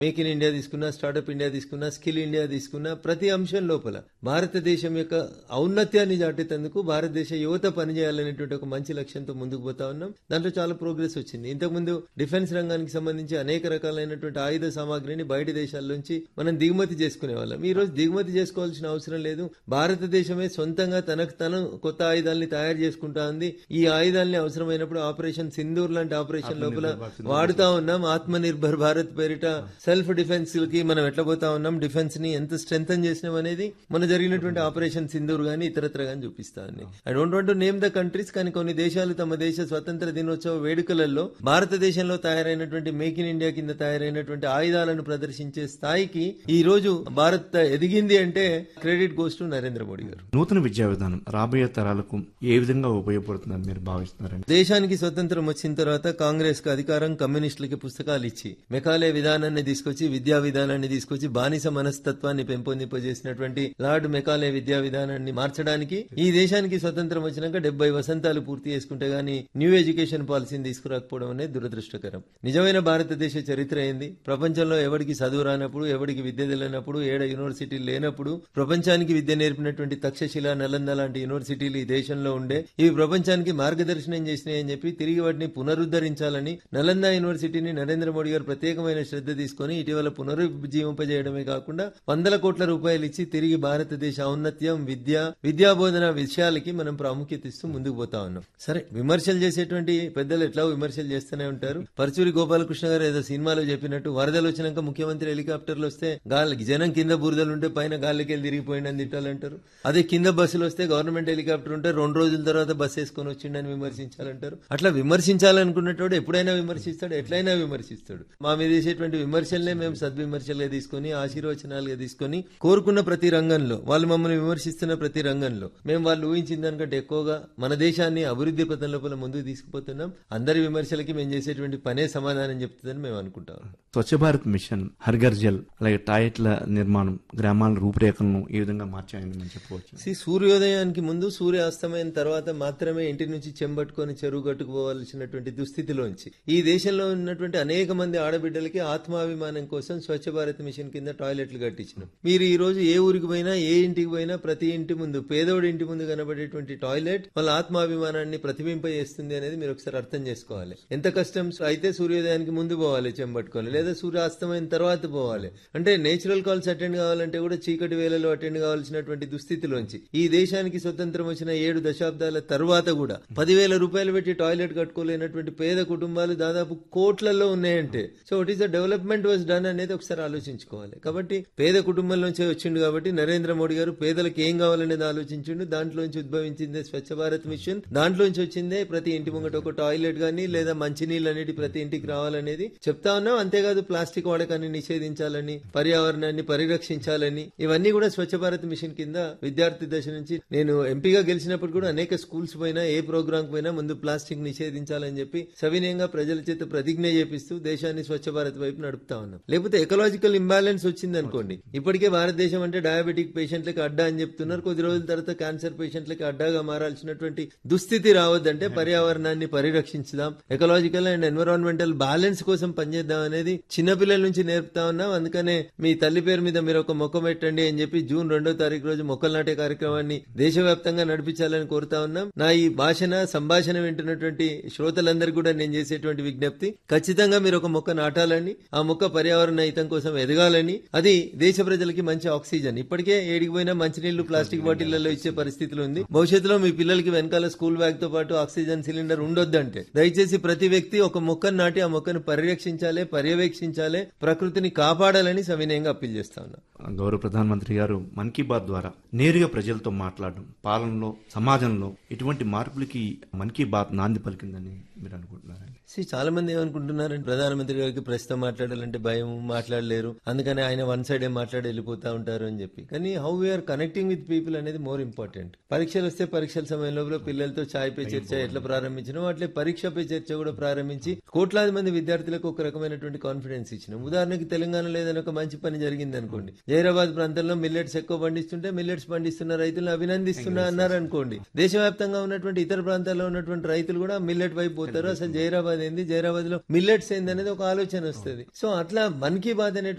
make in India తీసుకున్నా startup India తీసుకున్నా skill India తీసుకున్నా ప్రతి అంశం లోపల భారతదేశం యొక్క ఔన్నత్యాన్ని చాటేందుకు భారతదేశ యువత పనిచేయాలనేటువంటి ఒక మంచి లక్ష్యంతో ముందుకు పోతా ఉన్నాం దాంట్లో చాలా ప్రోగ్రెస్ వచ్చింది ఇంతకుముందు డిఫెన్స్ రంగానికి సంబంధించి అనేక రకాలైనటువంటి ఆయుధ సామాగ్రిని బయట దేశాల నుంచి మనం దిగుమతి చేసుకునే వాళ్ళం ఈ రోజు దిగుమతి చేసుకోవాల్సిన అవసరం లేదు భారతదేశమే సొంతంగా తనకు తను కొత్త ఆయుధాలని తయారు చేసుకుంటా ఉంది ఈ ఆయుధాలని అవసరమైనప్పుడు ఆపరేషన్ సింధూర్ లాంటి ఆపరేషన్ లోపల వాడుతా ఉన్నాం ఆత్మ నిర్భర్ భారత్ పేరిట సెల్ఫ్ డిఫెన్స్ కి మనం ఎట్లా పోతా ఉన్నాం డిఫెన్స్ ని ఎంత స్ట్రెంగ్ చేసినాం అనేది మన జరిగినటువంటి ఆపరేషన్ సింధూర్ గానీ ఇతరత్ర గానీ చూపిస్తా ఉంది I don't want name the countries కానీ కొన్ని దేశాలు తమ దేశ స్వతంత్ర దినోత్సవ వేడుకలలో భారతదేశంలో తయారైనటువంటి మేక్ ఇన్ ఇండియా కింద తయారైనటువంటి ఆయుధాలను ప్రదర్శించే స్థాయికి ఈ రోజు భారత్ ఎదిగింది అంటే credit goes to Narendra Modi గారు నూతన విద్యా విధానం రాబోయే తరాలకు ఏ విధంగా ఉపయోగపడుతుందని మీరు భావిస్తున్నారండి దేశానికి స్వతంత్రం వచ్చిన తర్వాత కాంగ్రెస్ కు అధికారం కమ్యూనిస్టులకి పుస్తకాలు ఇచ్చి మెకాలే విధానాన్ని తీసుకొచ్చి విద్యా విధానాన్ని తీసుకొచ్చి బానిస మనస్తత్వాన్ని పెంపొందింపజేసినటువంటి లార్డ్ మెకాలే విద్యా విధానాన్ని మార్చడానికి ఈ దేశానికి స్వతంత్రం వచ్చినాక డెబ్బై వసంతాలు పూర్తి చేసుకుంటే గానీ న్యూ ఎడ్యుకేషన్ పాలసీని తీసుకురాకపోవడం అనేది దురదృష్టకరం నిజమైన భారతదేశ చరిత్ర ఏంది ప్రపంచంలో ఎవరికి చదువు రానప్పుడు ఎవరికి విద్య తెలియనప్పుడు ఏడ యూనివర్సిటీ లేనప్పుడు ప్రపంచానికి విద్య నేర్పినటువంటి తక్షశిల నలంద లాంటి యూనివర్సిటీలు ఈ దేశంలో ఉండే ఇవి ప్రపంచానికి మార్గదర్శనం చేసినాయని చెప్పి తిరిగి వాటిని పునరుద్ధరించాలని నలంద యూనివర్సిటీని నరేంద్ర మోడీ గారు ప్రత్యేకమైన శ్రద్ధ తీసుకుని ఇటీవల పునరుజ్జీవింపజేయడమే కాకుండా వందల కోట్ల రూపాయలు ఇచ్చి తిరిగి భారతదేశ ఔన్నత్యం విద్య విద్యా బోధన విషయాలకి మనం ప్రాముఖ్యత ఇస్తూ ముందుకు పోతా ఉన్నాం సరే విమర్శలు చేసేటువంటి పెద్దలు ఎట్లా విమర్శలు చేస్తూనే ఉంటారు పరచూరి గోపాలకృష్ణ గారు ఏదో సినిమాలో చెప్పినట్టు వరదలు వచ్చినాక ముఖ్యమంత్రి హెలికాప్టర్లు వస్తే గాలి జనం కింద బురదలు ఉంటే పైన గాలికి వెళ్ళి తిరిగిపోయిందని తిట్టాలంటారు అదే కింద బస్సులు వస్తే గవర్నమెంట్ హెలికాప్టర్ ఉంటే రెండు రోజుల తర్వాత బస్ వేసుకొని వచ్చిండని విమర్శించాలంటారు అట్లా విమర్శించాలనుకున్నట్టు ఎప్పుడైనా విమర్శిస్తాడు ఎట్లయినా విమర్శిస్తాడు మా మీద చేసేటువంటి విమర్శలనే మేము సద్విమర్శలుగా తీసుకొని ఆశీర్వచనాలుగా తీసుకొని కోరుకున్న ప్రతి రంగంలో వాళ్ళు మమ్మల్ని విమర్శిస్తున్న ప్రతి రంగంలో మేము వాళ్ళు ఊహించిన దానికంటే ఎక్కువగా మన దేశాన్ని అభివృద్ధి పథం లోపల ముందుకు తీసుకుపోతున్నాం అందరి విమర్శలకి మేము చేసేటువంటి పనే సమాధానం చెప్తుందని మేము అనుకుంటాం స్వచ్ఛ భారత్ మిషన్ హర్ఘర్ జల్ అలాగే టాయిలెట్ల నిర్మాణం గ్రామాల రూపురేఖలను ఏ విధంగా మార్చాయని మనం చెప్పవచ్చు సి సూర్యోదయానికి ముందు సూర్యాస్తమైన తర్వాత మాత్రమే ఇంటి నుంచి చెంబట్టుకొని చెరువు కట్టుకోవాల్సినటువంటి దుస్థితిలోంచి ఈ దేశంలో ఉన్నటువంటి అనేక మంది ఆడబిడ్డలకి ఆత్మాభిమానం కోసం స్వచ్ఛ భారత్ మిషన్ కింద టాయిలెట్లు కట్టించినాం మీరు ఈ రోజు ఏ ఊరికి పోయినా ఏ ఇంటికి పోయినా ప్రతి ఇంటి ముందు పేదోడి ఇంటి ముందు కనబడేటువంటి టాయిలెట్ వాళ్ళ ఆత్మాభిమానాన్ని ప్రతిబింపజేస్తుంది అనేది మీరు ఒకసారి అర్థం చేసుకోవాలి ఎంత కష్టం అయితే సూర్యోదయానికి ముందు పోవాలి చెంబట్టుకోవాలి లేదా సూర్యాస్తమైన తర్వాత పోవాలి అంటే నేచురల్ కాల్స్ అటెండ్ కావాలంటే కూడా చీకటి వేళలో అటెండ్ కావాల్సినటువంటి దుస్థితిలోంచి ఈ దేశానికి స్వతంత్రం వచ్చిన ఏడు దశాబ్దాల తర్వాత కూడా పదివేల రూపాయలు పెట్టి టాయిలెట్ కట్టుకోలేనటువంటి పేద కుటుంబాలు దాదాపు కోట్లలో ఉన్నాయంటే so it is the development was done అనేది ఒకసారి ఆలోచించుకోవాలి కాబట్టి పేద కుటుంబం నుంచి వచ్చిండు కాబట్టి నరేంద్ర మోడీ గారు పేదలకు ఏం కావాలనేది ఆలోచించిండు దాంట్లోంచి ఉద్భవించిందే స్వచ్ఛ భారత్ మిషన్ దాంట్లోంచి వచ్చిందే ప్రతి ఇంటి ముంగట ఒక టాయిలెట్ గానీ లేదా మంచినీళ్ళు అనేది ప్రతి ఇంటికి రావాలనేది చెప్తా ఉన్నాం అంతేకాదు ప్లాస్టిక్ వాడకాన్ని నిషేధించాలని పర్యావరణాన్ని పరిరక్షించాలని ఇవన్నీ కూడా స్వచ్ఛ భారత్ మిషన్ కింద విద్యార్థి దశ నుంచి నేను ఎంపీగా గెలిచినప్పుడు కూడా అనేక స్కూల్స్ పోయినా ఏ ప్రోగ్రామ్ పోయినా ముందు ప్లాస్టిక్ నిషేధించాలని చెప్పి సవినయంగా ప్రజల చేత ప్రతిజ్ఞ చేపిస్తూ దేశాన్ని స్వచ్ఛ భారత్ వైపు నడుపుతా ఉన్నాం లేకపోతే ఎకలాజికల్ ఇంబ్యాలెన్స్ వచ్చింది అనుకోండి ఇప్పటికే భారతదేశం అంటే డయాబెటిక్ పేషెంట్లకి అడ్డా అని చెప్తున్నారు కొద్ది రోజుల తర్వాత క్యాన్సర్ పేషెంట్లకి అడ్డాగా మారాల్సినటువంటి దుస్థితి రావద్దంటే పర్యావరణాన్ని పరిరక్షించుదాం ఎకలాజికల్ అండ్ ఎన్విరాన్మెంటల్ బ్యాలెన్స్ కోసం పనిచేద్దాం అనేది చిన్నపిల్లల నుంచి నేర్పుతా ఉన్నాం అందుకనే మీ తల్లి పేరు మీద మీరు ఒక మొక్క పెట్టండి అని చెప్పి జూన్ రెండో తారీఖు రోజు మొక్కలు నాటే కార్యక్రమాన్ని దేశవ్యాప్తంగా నడిపించాలని కోరుతా ఉన్నాం నా ఈ భాషణ సంభాషణ వింటున్నటువంటి శ్రోతలందరికీ కూడా నేను చేసేటువంటి విజ్ఞప్తి ఖచ్చితంగా మీరు ఒక మొక్క నాటాలని ఆ మొక్క పర్యావరణ హితం కోసం ఎదగాలని అది దేశ ప్రజలకి మంచి ఆక్సిజన్ ఇప్పటికే ఏడికి పోయినా మంచినీళ్లు ప్లాస్టిక్ బాటిళ్లలో ఇచ్చే పరిస్థితులు ఉంది భవిష్యత్తులో మీ పిల్లలకి వెనకాల స్కూల్ బ్యాగ్ తో పాటు ఆక్సిజన్ సిలిండర్ ఉండొద్దంటే దయచేసి ప్రతి వ్యక్తి ఒక మొక్కను నాటి ఆ మొక్కను పరిరక్షించాలి పర్యవేక్షించాలి ప్రకృతిని కాపాడాలని సవినయంగా అప్పీల్ చేస్తా ఉన్నా గౌరవ ప్రధానమంత్రి గారు మన్ కీ బాత్ ద్వారా నేరుగా ప్రజలతో మాట్లాడడం పాలనలో సమాజంలో ఇటువంటి మార్పులకి మన్ కీ బాత్ నాంది పలికిందని మీరు అనుకుంటున్నారండి See, చాలా మంది ఏమనుకుంటున్నారంటే ప్రధానమంత్రి గారికి ప్రస్తుతం మాట్లాడాలంటే భయం మాట్లాడలేరు అందుకని ఆయన వన్ సైడ్ మాట్లాడి వెళ్ళిపోతా ఉంటారు అని చెప్పి కానీ how we are connecting with people అనేది మోర్ ఇంపార్టెంట్ పరీక్షలు వస్తే పరీక్షల సమయంలో పిల్లలతో ఛాయ్ పే చర్చ ఎట్లా ప్రారంభించినాం అట్లే పరీక్ష పే చర్చ కూడా ప్రారంభించి కోట్లాది మంది విద్యార్థులకు ఒక రకమైనటువంటి కాన్ఫిడెన్స్ ఇచ్చినాం ఉదాహరణకి తెలంగాణలో ఏదైనా ఒక మంచి పని జరిగింది అనుకోండి జైరాబాద్ ప్రాంతంలో మిల్లెట్స్ ఎక్కువ పండిస్తుంటే మిల్లెట్స్ పండిస్తున్న రైతులను అభినందిస్తున్నా అన్నారు అనుకోండి దేశవ్యాప్తంగా ఉన్నటువంటి ఇతర ప్రాంతాల్లో ఉన్నటువంటి రైతులు కూడా మిల్లెట్ వైపు పోతారు అసలు జైరాబాద్ జైరాబాద్ ఏంది జైరాబాద్ లో మిల్లెట్స్ ఏంది అనేది ఒక ఆలోచన వస్తుంది సో అట్లా మన్ కీ బాత్ అనే